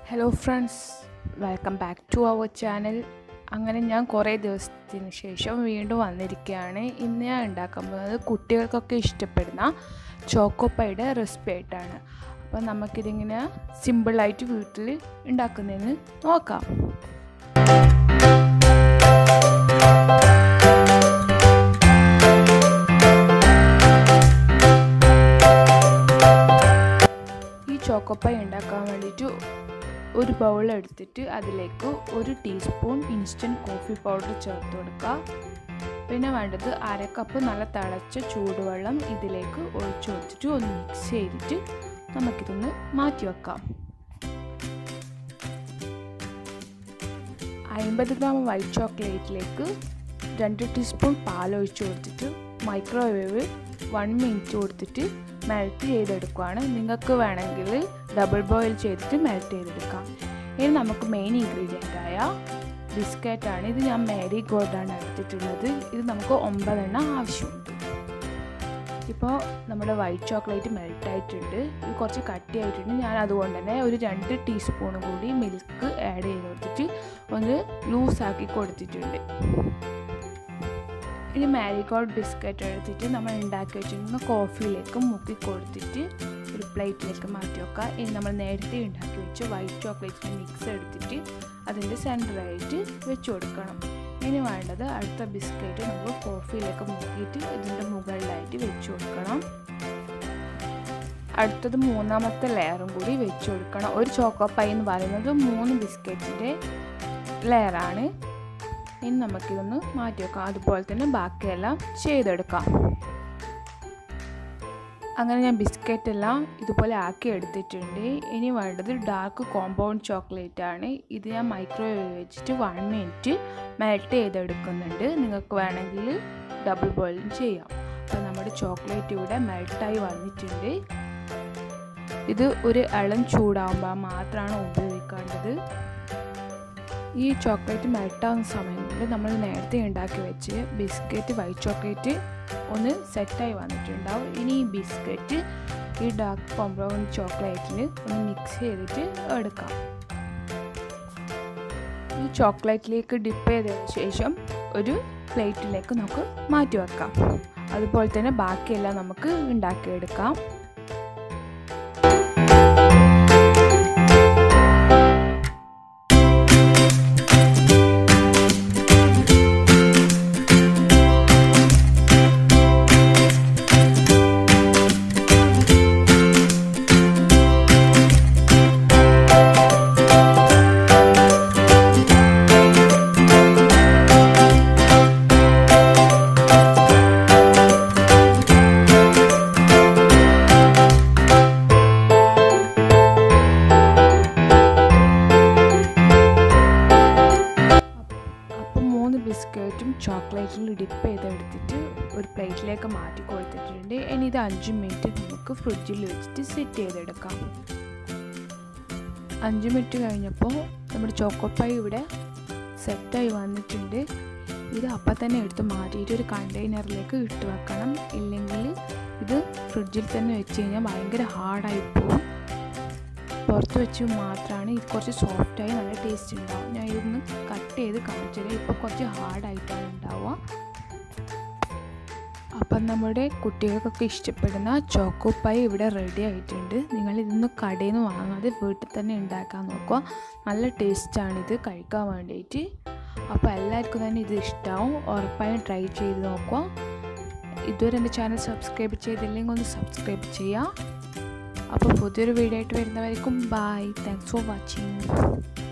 hello friends welcome back to our channel അങ്ങനെ ഞാൻ കുറേ ദിവസത്തിന് ശേഷം വീണ്ടും വന്നിരിക്കുകയാണ് ഇന്ന് ഞാൻ ഉണ്ടാക്കാൻ പോകുന്നത് കുട്ടികൾക്കൊക്കെ ഇഷ്ടപ്പെടുന്ന ചോക്കോപ്പയുടെ റെസിപ്പി ആയിട്ടാണ് അപ്പോൾ നമുക്കിതിങ്ങനെ സിമ്പിളായിട്ട് വീട്ടിൽ ഉണ്ടാക്കുന്നതെന്ന് നോക്കാം ഈ ചോക്കോപ്പൈ ഉണ്ടാക്കാൻ വേണ്ടിയിട്ട് ഒരു ബൗൾ എടുത്തിട്ട് അതിലേക്ക് ഒരു ടീസ്പൂൺ ഇൻസ്റ്റൻറ്റ് കോഫി പൗഡർ ചേർത്ത് കൊടുക്കുക പിന്നെ വേണ്ടത് അര കപ്പ് നല്ല തിളച്ച ചൂടുവെള്ളം ഇതിലേക്ക് ഒഴിച്ചു കൊടുത്തിട്ട് ഒന്ന് മിക്സ് ചെയ്തിട്ട് നമുക്കിതൊന്ന് മാറ്റി വെക്കാം അമ്പത് ഗ്രാം വൈറ്റ് ചോക്ലേറ്റിലേക്ക് രണ്ട് ടീസ്പൂൺ പാൽ ഒഴിച്ചു കൊടുത്തിട്ട് മൈക്രോവേവ് വൺ മിനിറ്റ് കൊടുത്തിട്ട് മെൽറ്റ് ചെയ്തെടുക്കുകയാണ് നിങ്ങൾക്ക് വേണമെങ്കിൽ ഡബിൾ ബോയിൽ ചെയ്തിട്ട് മെൽറ്റ് ചെയ്തെടുക്കാം ഇനി നമുക്ക് മെയിൻ ഇൻഗ്രീഡിയൻ്റ് ആയ ബിസ്ക്കറ്റാണ് ഇത് ഞാൻ മേരി ഗോൾഡാണ് എടുത്തിട്ടുള്ളത് ഇത് നമുക്ക് ഒമ്പതെണ്ണം ആവശ്യമുണ്ട് ഇപ്പോൾ നമ്മുടെ വൈറ്റ് ചോക്ലേറ്റ് മെൽറ്റ് ആയിട്ടുണ്ട് ഇത് കുറച്ച് കട്ടിയായിട്ടുണ്ട് ഞാൻ അതുകൊണ്ട് തന്നെ ഒരു രണ്ട് ടീസ്പൂൺ കൂടി മിൽക്ക് ആഡ് ചെയ്ത് കൊടുത്തിട്ട് ഒന്ന് ലൂസാക്കി കൊടുത്തിട്ടുണ്ട് ഇനി മാരിഗോൾഡ് ബിസ്ക്കറ്റ് എടുത്തിട്ട് നമ്മൾ ഉണ്ടാക്കി വെച്ചിരുന്ന കോഫിയിലേക്ക് മുക്കി കൊടുത്തിട്ട് ഒരു പ്ലേറ്റിലേക്ക് മാറ്റി വെക്കുക ഇനി നമ്മൾ നേരത്തെ ഉണ്ടാക്കി വെച്ച വൈറ്റ് ചോക്ലേറ്റിൻ്റെ മിക്സ് എടുത്തിട്ട് അതിൻ്റെ സെൻറ്ററായിട്ട് വെച്ച് കൊടുക്കണം ഇനി വേണ്ടത് അടുത്ത ബിസ്ക്കറ്റ് നമ്മൾ കോഫിയിലേക്ക് മുക്കിയിട്ട് ഇതിൻ്റെ മുകളിലായിട്ട് വെച്ച് കൊടുക്കണം അടുത്തത് മൂന്നാമത്തെ ലെയറും കൂടി വെച്ച് കൊടുക്കണം ഒരു ചോക്കോ പൈ എന്ന് പറയുന്നത് മൂന്ന് ബിസ്ക്കറ്റിൻ്റെ ലെയറാണ് ഇനി നമുക്കിതൊന്ന് മാറ്റി വെക്കാം അതുപോലെ തന്നെ ബാക്കിയെല്ലാം ചെയ്തെടുക്കാം അങ്ങനെ ഞാൻ ബിസ്ക്കറ്റ് എല്ലാം ഇതുപോലെ ആക്കി എടുത്തിട്ടുണ്ട് ഇനി വേണ്ടത് ഡാർക്ക് കോമ്പൗണ്ട് ചോക്ലേറ്റ് ആണ് ഇത് ഞാൻ മൈക്രോവേവ് വെച്ചിട്ട് വൺ മിനിറ്റ് മെൽറ്റ് ചെയ്തെടുക്കുന്നുണ്ട് നിങ്ങൾക്ക് വേണമെങ്കിൽ ഡബിൾ ബോയിലും ചെയ്യാം അപ്പോൾ നമ്മുടെ ചോക്ലേറ്റ് ഇവിടെ മെൽട്ടായി വന്നിട്ടുണ്ട് ഇത് ഒരു ഇളം ചൂടാകുമ്പോൾ മാത്രമാണ് ഉപയോഗിക്കേണ്ടത് ഈ ചോക്ലേറ്റ് മെൽട്ടാകുന്ന സമയത്ത് നമ്മൾ നേരത്തെ ഉണ്ടാക്കി വെച്ച് ബിസ്ക്കറ്റ് വൈറ്റ് ചോക്ലേറ്റ് ഒന്ന് സെറ്റായി വന്നിട്ടുണ്ടാവും ഇനി ഈ ബിസ്ക്കറ്റ് ഈ ഡാർക്ക് കോമ്പൗണ്ട് ചോക്ലേറ്റിൽ ഒന്ന് മിക്സ് ചെയ്തിട്ട് എടുക്കാം ഈ ചോക്ലേറ്റിലേക്ക് ഡിപ്പ് ചെയ്തതിന് ശേഷം ഒരു പ്ലേറ്റിലേക്ക് നമുക്ക് മാറ്റി വെക്കാം അതുപോലെ തന്നെ ബാക്കിയെല്ലാം നമുക്ക് ഉണ്ടാക്കിയെടുക്കാം ബിസ്ക്കറ്റും ചോക്ലേറ്റിൽ ഡിപ്പ് ചെയ്തെടുത്തിട്ട് ഒരു പ്ലേറ്റിലേക്ക് മാറ്റി കൊടുത്തിട്ടുണ്ട് ഇനി ഇത് അഞ്ച് മിനിറ്റ് നമുക്ക് ഫ്രിഡ്ജിൽ വെച്ചിട്ട് സെറ്റ് ചെയ്തെടുക്കാം അഞ്ച് മിനിറ്റ് കഴിഞ്ഞപ്പോൾ നമ്മുടെ ചോക്കോപ്പൈ ഇവിടെ സെറ്റായി വന്നിട്ടുണ്ട് ഇത് അപ്പം തന്നെ എടുത്ത് മാറ്റിയിട്ട് ഒരു കണ്ടെയ്നറിലേക്ക് ഇട്ട് വെക്കണം ഇല്ലെങ്കിൽ ഇത് ഫ്രിഡ്ജിൽ തന്നെ വെച്ച് കഴിഞ്ഞാൽ ഭയങ്കര ഹാർഡായി പോകും പുറത്ത് വെച്ച് മാത്രമാണ് ഇത് കുറച്ച് സോഫ്റ്റായി നല്ല ടേസ്റ്റ് ഉണ്ടാവും ഞാൻ ഇതൊന്ന് കട്ട് ചെയ്ത് കാണിച്ചത് ഇപ്പോൾ കുറച്ച് ഹാർഡായിട്ടാണ് ഉണ്ടാവുക അപ്പം നമ്മുടെ കുട്ടികൾക്കൊക്കെ ഇഷ്ടപ്പെടുന്ന ചോക്കോ പൈ ഇവിടെ റെഡി ആയിട്ടുണ്ട് നിങ്ങൾ ഇതൊന്ന് കടയിൽ നിന്ന് വാങ്ങാതെ വീട്ടിൽ തന്നെ ഉണ്ടാക്കാൻ നോക്കുക നല്ല ടേസ്റ്റാണിത് കഴിക്കാൻ വേണ്ടിയിട്ട് അപ്പോൾ എല്ലാവർക്കും തന്നെ ഇത് ഇഷ്ടമാവും ഉറപ്പായും ട്രൈ ചെയ്ത് നോക്കുക ഇതുവരെ എൻ്റെ ചാനൽ സബ്സ്ക്രൈബ് ചെയ്തില്ലെങ്കിൽ ഒന്ന് സബ്സ്ക്രൈബ് ചെയ്യുക അപ്പോൾ പുതിയൊരു വീഡിയോ ആയിട്ട് വരുന്നവർക്കും ബൈ താങ്ക്സ് ഫോർ വാച്ചിങ്